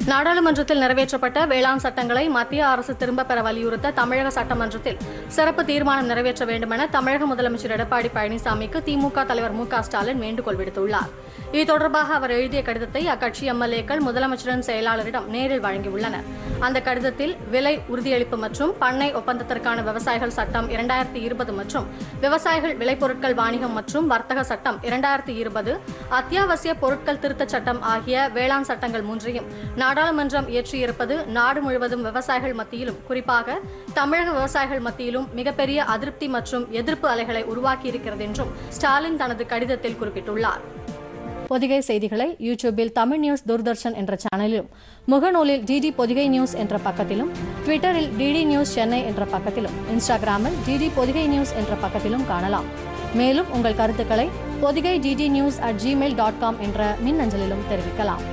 நாடாளுமன்றத்தில் நிறைவேற்றப்பட்ட வேளாண் சட்டங்களை மத்திய அரசு திரும்பப் பெற வலியுறுத்த தமிழக சட்டமன்றத்தில் சிறப்பு தீர்மானம் நிறைவேற்ற வேண்டுமென தமிழக முதலமைச்சர் எடப்பாடி பழனிசாமிக்கு திமுக தலைவர் மு க ஸ்டாலின் வேண்டுகோள் விடுத்துள்ளார் இது தொடர்பாக அவர் எழுதிய கடிதத்தை அக்கட்சி எம்எல்ஏக்கள் முதலமைச்சரின் செயலாளரிடம் நேரில் வழங்கியுள்ளனர் அந்த கடிதத்தில் விலை உறுதியளிப்பு மற்றும் பண்ணை ஒப்பந்தத்திற்கான விவசாயிகள் சட்டம் இரண்டாயிரத்தி இருபது மற்றும் விவசாயிகள் விளைபொருட்கள் வாணிகம் மற்றும் வர்த்தக சட்டம் இரண்டாயிரத்தி இருபது அத்தியாவசிய பொருட்கள் திருத்தச் சட்டம் ஆகிய வேளாண் சட்டங்கள் மூன்றையும் நாடாளுமன்றம் இயற்றியிருப்பது நாடு முழுவதும் விவசாயிகள் மத்தியிலும் குறிப்பாக தமிழக விவசாயிகள் மத்தியிலும் மிகப்பெரிய அதிருப்தி மற்றும் எதிர்ப்பு அலைகளை உருவாக்கியிருக்கிறது என்றும் ஸ்டாலின் தனது கடிதத்தில் குறிப்பிட்டுள்ளார் பொதிகை செய்திகளை யூடியூபில் தமிழ் நியூஸ் தூர்தர்ஷன் என்ற சேனலிலும் முகநூலில் டிடி பொதிகை நியூஸ் என்ற பக்கத்திலும் ட்விட்டரில் டிடி நியூஸ் சென்னை என்ற பக்கத்திலும் இன்ஸ்டாகிராமில் டிடி பொதிகை நியூஸ் என்ற பக்கத்திலும் காணலாம் மேலும் உங்கள் கருத்துக்களை Podhigai DD news at Gmail dot com என்ற மின்னஞ்சலிலும் தெரிவிக்கலாம்